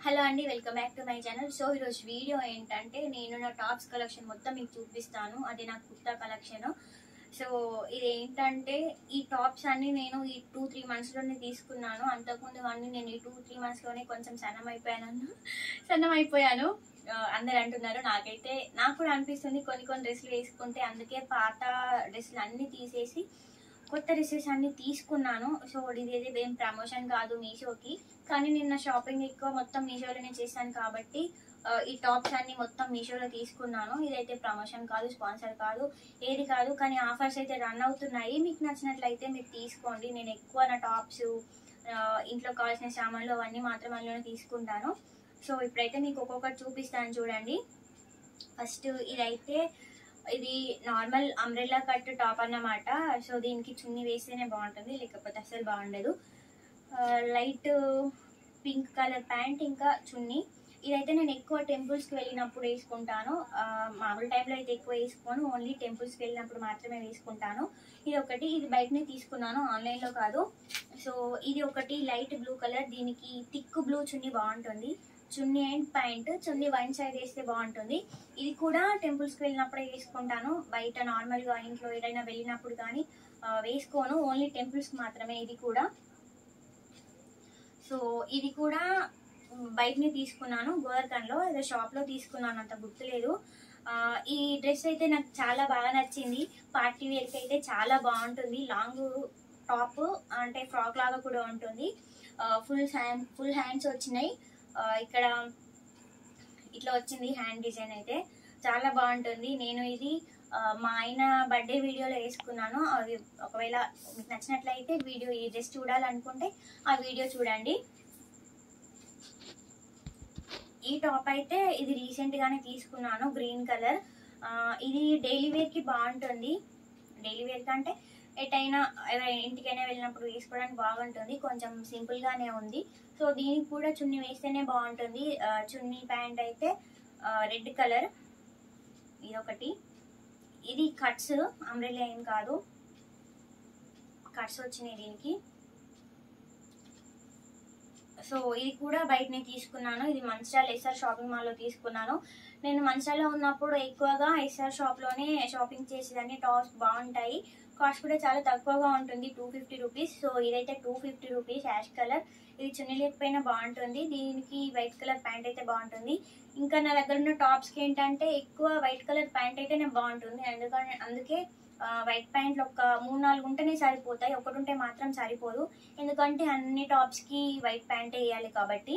hello అండి welcome back to my channel so ఈరోజు video ఏంటంటే నేను నా టాప్స్ కలెక్షన్ మొత్తం మీకు చూపిస్తాను అది నా కుర్తా కలెక్షన్ సో ఇది ఏంటంటే ఈ టాప్స్ అన్ని నేను ఈ టూ త్రీ మంత్స్లోనే తీసుకున్నాను అంతకుముందు అన్ని నేను ఈ టూ త్రీ మంత్స్లోనే కొంచెం సన్నం అయిపోయాను సన్నం అయిపోయాను ఆ, అందరు అంటున్నారు నాకైతే నాకు కూడా అనిపిస్తుంది కొన్ని కొన్ని డ్రెస్సులు వేసుకుంటే అందుకే పాత డ్రెస్సులు అన్ని తీసేసి కొత్త డ్రెస్సెస్ అన్ని తీసుకున్నాను సో ఇది ఏది ఏం ప్రమోషన్ కాదు మీషోకి కానీ నిన్న షాపింగ్ ఎక్కువ మొత్తం మీషోలోనే చేశాను కాబట్టి ఆ, ఈ టాప్స్ అన్ని మొత్తం మీషోలో తీసుకున్నాను ఇదైతే ప్రమోషన్ కాదు స్పాన్సర్ కాదు ఏది కాదు కానీ ఆఫర్స్ అయితే రన్ అవుతున్నాయి మీకు నచ్చినట్లయితే మీరు తీసుకోండి నేను ఎక్కువ నా టాప్స్ ఇంట్లో కావాల్సిన సామాన్లు అవన్నీ మాత్రం అందులోనే తీసుకుంటాను సో ఇప్పుడైతే మీకు ఒక్కొక్కటి చూపిస్తాను చూడండి ఫస్ట్ ఇదైతే ఇది నార్మల్ అంబ్రెల్లా కట్ టాప్ అన్నమాట సో దీనికి చున్నీ వేస్తేనే బాగుంటుంది లేకపోతే అసలు బాగుండదు లైట్ పింక్ కలర్ ప్యాంట్ ఇంకా చున్నీ ఇదైతే నేను ఎక్కువ టెంపుల్స్కి వెళ్ళినప్పుడు వేసుకుంటాను ఆ, మామూలు టైంలో అయితే ఎక్కువ వేసుకోను ఓన్లీ టెంపుల్స్కి వెళ్ళినప్పుడు మాత్రమే వేసుకుంటాను ఇది ఒకటి ఇది బయటనే తీసుకున్నాను ఆన్లైన్లో కాదు సో ఇది ఒకటి లైట్ బ్లూ కలర్ దీనికి థిక్ బ్లూ చున్నీ బాగుంటుంది chunni and pant chunni one side వేస్తే బాగుంటుంది ఇది కూడా టెంపుల్స్కి వెళ్ళినప్పుడే వేసుకుంటాను బయట నార్మల్గా ఇంట్లో ఏదైనా వెళ్ళినప్పుడు కానీ ఆ, వేసుకోను ఓన్లీ టెంపుల్స్కి మాత్రమే ఇది కూడా సో ఇది కూడా మ్, బయటనే తీసుకున్నాను గోవర్కన్లో ఏదో షాప్లో తీసుకున్నాను అంత గుర్తులేదు ఆ, ఈ డ్రెస్ అయితే నాకు చాలా బాగా నచ్చింది పార్టీ వేర్కి అయితే చాలా బాగుంటుంది లాంగ్ టాప్ అంటే ఫ్రాక్ లాగా కూడా ఉంటుంది ఫుల్ హ్యాండ్ ఫుల్ హ్యాండ్స్ వచ్చినాయి ఆ, ఇక్కడ ఇట్లా వచ్చింది హ్యాండ్ డిజైన్ అయితే చాలా బాగుంటుంది నేను ఇది ఆ, మా ఆయన బర్త్డే వీడియోలో వేసుకున్నాను అది ఒకవేళ మీకు నచ్చినట్లయితే వీడియో ఈ డ్రెస్ చూడాలనుకుంటే ఆ వీడియో చూడండి ఈ టాప్ అయితే ఇది రీసెంట్ గానే తీసుకున్నాను గ్రీన్ కలర్ ఇది డైలీ వేర్ కి బాగుంటుంది డైలీ వేర్ కంటే ఎటైనా ఎవరైనా ఇంటికైనా వెళ్ళినప్పుడు వేసుకోవడానికి బాగుంటుంది కొంచెం సింపుల్ గానే ఉంది సో దీనికి కూడా చున్నీ వేస్తేనే బాగుంటుంది ఆ, చున్నీ ప్యాంట్ అయితే రెడ్ కలర్ ఇది ఒకటి ఇది కట్స్ అంబ్రెల్లా ఏం కాదు కట్స్ వచ్చినాయి దీనికి సో ఇది కూడా బయటనే తీసుకున్నాను ఇది మంచిర్యాల ఎస్ఆర్ షాపింగ్ మాల్లో తీసుకున్నాను నేను మంచిర్యాలలో ఉన్నప్పుడు ఎక్కువగా ఎస్ఆర్ షాప్లోనే షాపింగ్ చేసేదాన్ని టాప్స్ బాగుంటాయి కాస్ట్ కూడా చాలా తక్కువగా ఉంటుంది టూ ఫిఫ్టీ రూపీస్ సో ఇదైతే two fifty rupees ash colour ఇది చున్నీ లేకపోయినా బాగుంటుంది దీనికి వైట్ కలర్ ప్యాంట్ అయితే బాగుంటుంది ఇంకా నా దగ్గర ఉన్న టాప్స్కి ఏంటంటే ఎక్కువ వైట్ కలర్ ప్యాంట్ అయితేనే బాగుంటుంది అందుకని అందుకే ఆ, వైట్ ప్యాంట్లు ఒక మూడు నాలుగు ఉంటేనే సరిపోతాయి ఒకటి ఉంటే మాత్రం సరిపోదు ఎందుకంటే అన్ని టాప్స్కి వైట్ ప్యాంటే వేయాలి కాబట్టి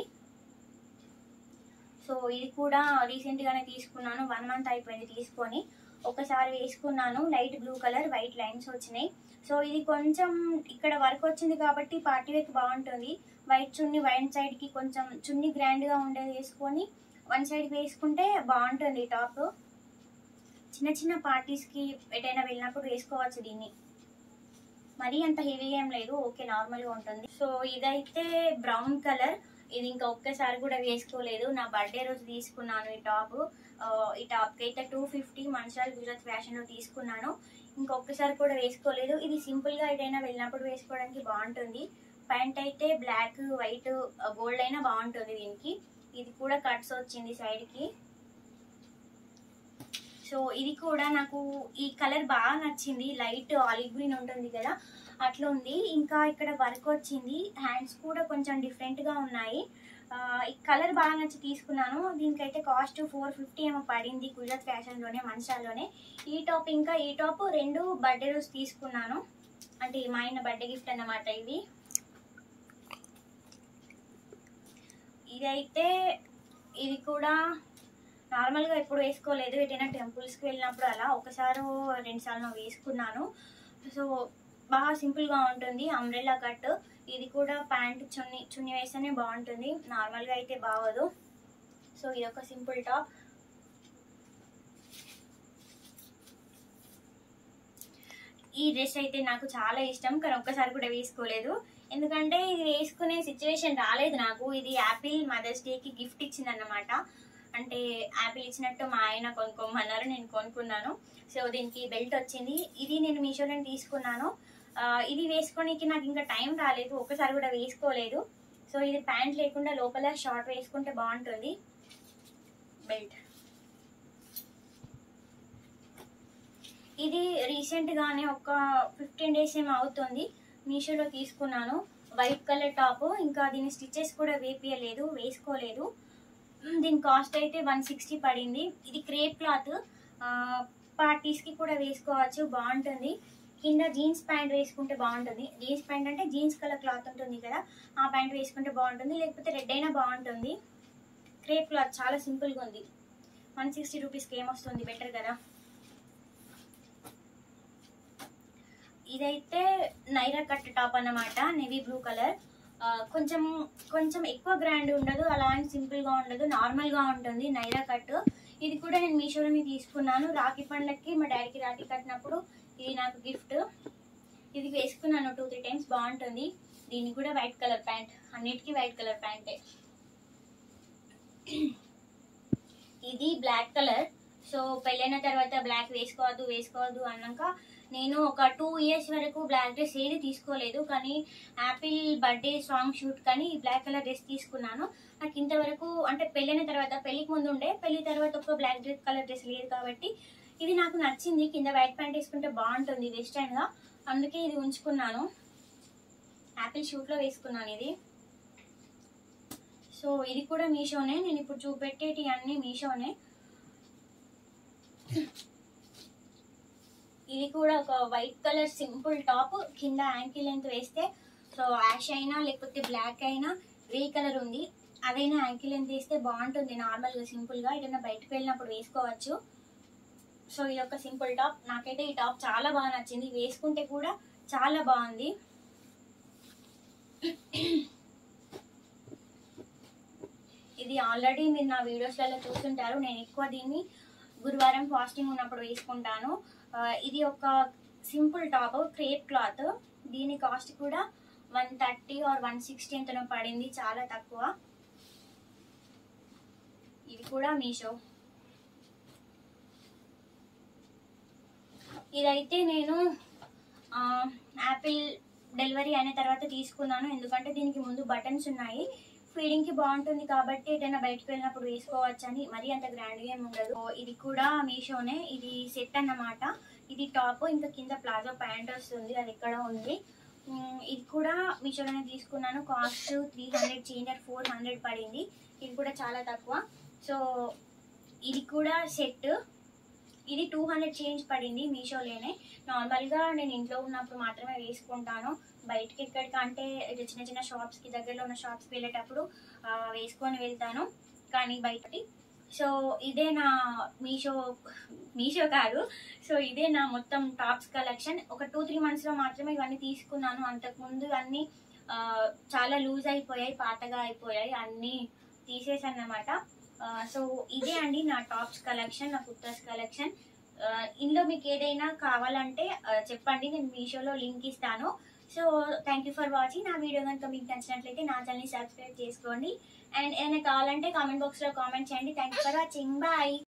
సో ఇది కూడా రీసెంట్గానే తీసుకున్నాను వన్ మంత్ అయిపోయింది తీసుకొని ఒకసారి వేసుకున్నాను light blue colour white lines వచ్చినాయి సో ఇది కొంచెం ఇక్కడ వర్క్ వచ్చింది కాబట్టి పార్టీ వేర్ బాగుంటుంది వైట్ చున్నీ వన్ సైడ్కి కొంచెం చున్నీ గ్రాండ్గా ఉండేది వేసుకొని వన్ సైడ్కి వేసుకుంటే బాగుంటుంది ఈ టాప్ చిన్న చిన్న పార్టీస్కి ఎటైనా వెళ్ళినప్పుడు వేసుకోవచ్చు దీన్ని మరీ అంత హెవీగా ఏం లేదు ఓకే నార్మల్గా ఉంటుంది సో ఇదైతే బ్రౌన్ కలర్ ఇది ఇంకా ఒక్కసారి కూడా వేసుకోలేదు నా బర్త్డే రోజు తీసుకున్నాను ఈ టాప్ ఆ, ఈ టాప్కి అయితే టూ ఫిఫ్టీ మంచాల్ గుజరాత్ ఫ్యాషన్లో తీసుకున్నాను ఇంకొకసారి కూడా వేసుకోలేదు ఇది సింపుల్గా ఎటైనా వెళ్ళినప్పుడు వేసుకోవడానికి బాగుంటుంది ప్యాంట్ అయితే బ్లాక్ వైట్ గోల్డ్ అయినా బాగుంటుంది దీనికి ఇది కూడా కట్స్ వచ్చింది సైడ్కి సో ఇది కూడా నాకు ఈ కలర్ బాగా నచ్చింది లైట్ ఆలివ్ గ్రీన్ ఉంటుంది కదా అట్లా ఉంది ఇంకా ఇక్కడ వర్క్ వచ్చింది హ్యాండ్స్ కూడా కొంచెం డిఫరెంట్ గా ఉన్నాయి ఆ, ఈ కలర్ బాగా నచ్చి తీసుకున్నాను దీనికైతే కాస్ట్ ఫోర్ ఫిఫ్టీ ఏమో పడింది గుజరాత్ ఫ్యాషన్ లోనే మంచాల్లోనే ఈ టాప్ ఇంకా ఈ టాప్ రెండు బర్త్డే రోజు తీసుకున్నాను అంటే మా ఆయన బర్త్డే గిఫ్ట్ అన్నమాట ఇది ఇదైతే ఇది కూడా నార్మల్గా ఎప్పుడు వేసుకోలేదు ఎటైనా టెంపుల్స్కి వెళ్ళినప్పుడు అలా ఒకసారి రెండు సార్లు వేసుకున్నాను సో బాగా సింపుల్గా ఉంటుంది అంబ్రెల్లా కట్ ఇది కూడా ప్యాంట్ చున్నీ చున్నీ వేస్తేనే బాగుంటుంది నార్మల్గా అయితే బాగోదు సో ఇది ఒక సింపుల్ టాప్ ఈ డ్రెస్ అయితే నాకు చాలా ఇష్టం కానీ ఒక్కసారి కూడా వేసుకోలేదు ఎందుకంటే ఇది వేసుకునే సిచ్యువేషన్ రాలేదు నాకు ఇది యాపిల్ మదర్స్ డేకి గిఫ్ట్ ఇచ్చిందన్నమాట అంటే యాపిల్ ఇచ్చినట్టు మా ఆయన కొనుక్కోమన్నారు నేను కొనుక్కున్నాను సో దీనికి బెల్ట్ వచ్చింది ఇది నేను మీషోలో తీసుకున్నాను ఆ, ఇది వేసుకోనికి నాకు ఇంకా టైం రాలేదు ఒక్కసారి కూడా వేసుకోలేదు సో ఇది ప్యాంట్ లేకుండా లోపల షార్ట్ వేసుకుంటే బాగుంటుంది బెల్ట్ ఇది రీసెంట్ గానే ఒక ఫిఫ్టీన్ డేస్ ఏమో అవుతుంది మీషోలో తీసుకున్నాను వైట్ కలర్ టాప్ ఇంకా దీని స్టిచెస్ కూడా వేపియలేదు వేసుకోలేదు మ్, దీని కాస్ట్ అయితే వన్ సిక్స్టీ పడింది ఇది క్రేప్ క్లాత్ పార్టీస్కి కూడా వేసుకోవచ్చు బాగుంటుంది కింద జీన్స్ ప్యాంట్ వేసుకుంటే బాగుంటుంది జీన్స్ ప్యాంట్ అంటే జీన్స్ కలర్ క్లాత్ ఉంటుంది కదా ఆ ప్యాంట్ వేసుకుంటే బాగుంటుంది లేకపోతే రెడ్ అయినా బాగుంటుంది క్రేప్ క్లాత్ చాలా సింపుల్గా ఉంది వన్ సిక్స్టీ రూపీస్కి ఏమొస్తుంది బెటర్ కదా ఇదైతే నైరా కట్ టాప్ అన్నమాట నేవీ బ్లూ కలర్ కొంచెం కొంచెం ఎక్కువ గ్రాండ్ ఉండదు అలా అని సింపుల్ గా ఉండదు నార్మల్ గా ఉంటుంది నైరా కట్ ఇది కూడా నేను మీషోలోని తీసుకున్నాను రాఖీ పండగకి మా డాడీకి రాఖీ కట్టినప్పుడు ఇది నాకు గిఫ్ట్ ఇది వేసుకున్నాను టూ త్రీ టైమ్స్ బాగుంటుంది దీనికి కూడా వైట్ కలర్ ప్యాంట్ అన్నిటికీ వైట్ కలర్ ప్యాంటే ఇది బ్లాక్ కలర్ సో పెళ్ళైన తర్వాత బ్లాక్ వేసుకోవద్దు వేసుకోవద్దు అన్నాక నేను ఒక టూ ఇయర్స్ వరకు బ్లాక్ డ్రెస్ ఏది తీసుకోలేదు కానీ యాపిల్ బర్త్డే సాంగ్ షూట్ కానీ బ్లాక్ కలర్ డ్రెస్ తీసుకున్నాను నాకు ఇంతవరకు అంటే పెళ్ళైన తర్వాత పెళ్ళికి ముందు ఉండే పెళ్లి తర్వాత ఒక బ్లాక్ డ్రెస్ కలర్ డ్రెస్ లేదు కాబట్టి ఇది నాకు నచ్చింది కింద వైట్ ప్యాంట్ వేసుకుంటే బాగుంటుంది వెస్టర్న్ గా అందుకే ఇది ఉంచుకున్నాను యాపిల్ షూట్ లో వేసుకున్నాను ఇది సో ఇది కూడా మీషోనే నేను ఇప్పుడు చూపెట్టేటి అన్ని మీషోనే ఇది కూడా ఒక వైట్ కలర్ సింపుల్ టాప్ కింద యాంకిల్ లెంత్ వేస్తే సో యాష్ అయినా లేకపోతే బ్లాక్ అయినా గ్రే కలర్ ఉంది అదైనా యాంకిల్ లెంత్ వేస్తే బాగుంటుంది నార్మల్గా సింపుల్గా ఏదైనా బయటకు వెళ్ళినప్పుడు వేసుకోవచ్చు సో ఇది ఒక సింపుల్ టాప్ నాకైతే ఈ టాప్ చాలా బాగా నచ్చింది వేసుకుంటే కూడా చాలా బాగుంది ఇది ఆల్రెడీ మీరు నా వీడియోస్లలో చూస్తుంటారు నేను ఎక్కువ దీన్ని గురువారం ఫాస్టింగ్ ఉన్నప్పుడు వేసుకుంటాను ఆ, ఇది ఒక సింపుల్ టాప్ క్రేప్ క్లాత్ దీని కాస్ట్ కూడా one thirty or one sixty ఎంతనో పడింది చాలా తక్కువ ఇది కూడా మీషో ఇదైతే నేను ఆ, యాపిల్ డెలివరీ అయిన తర్వాత తీసుకున్నాను ఎందుకంటే దీనికి ముందు బటన్స్ ఉన్నాయి ఫీడింగ్ కి బాగుంటుంది కాబట్టి ఏదైనా బయటకు వెళ్ళినప్పుడు వేసుకోవచ్చు అని మరీ అంత గ్రాండ్ గా ఏమి ఉండదు ఓ, ఇది కూడా మీషోనే ఇది సెట్ అన్నమాట ఇది టాప్ ఇంకా కింద ప్లాజో ప్యాంట్ వస్తుంది అది ఎక్కడ ఉంది ఉమ్, ఇది కూడా మీషోలోనే తీసుకున్నాను cost three hundred change four hundred పడింది ఇది కూడా చాలా తక్కువ సో ఇది కూడా సెట్ ఇది టూ హండ్రెడ్ చేంజ్ పడింది మీషోలోనే నార్మల్గా నేను ఇంట్లో ఉన్నప్పుడు మాత్రమే వేసుకుంటాను బయటకి ఎక్కడికంటే ఇట్లా చిన్న చిన్న షాప్స్కి దగ్గరలో ఉన్న షాప్స్కి వెళ్ళేటప్పుడు ఆ, వేసుకొని వెళ్తాను కానీ బయటకి సో ఇదే నా మీషో మీషో కాదు సో ఇదే నా మొత్తం టాప్స్ కలెక్షన్ ఒక టూ త్రీ మంత్స్లో మాత్రమే ఇవన్నీ తీసుకున్నాను అంతకుముందు అన్నీ ఆ, చాలా లూజ్ అయిపోయాయి పాతగా అయిపోయాయి అన్నీ తీసేసానమాట సో ఇదే అండి నా టాప్స్ కలెక్షన్ నా కుర్తాస్ కలెక్షన్ ఇందులో మీకు ఏదైనా కావాలంటే ఆ, చెప్పండి నేను మీషోలో లింక్ ఇస్తాను so thank you for watching నా వీడియో కనుక మీకు నచ్చినట్లయితే నా ఛానల్ని సబ్స్క్రైబ్ చేసుకోండి అండ్ ఏమైనా కావాలంటే కామెంట్ బాక్స్లో కామెంట్ చేయండి thank you for watching bye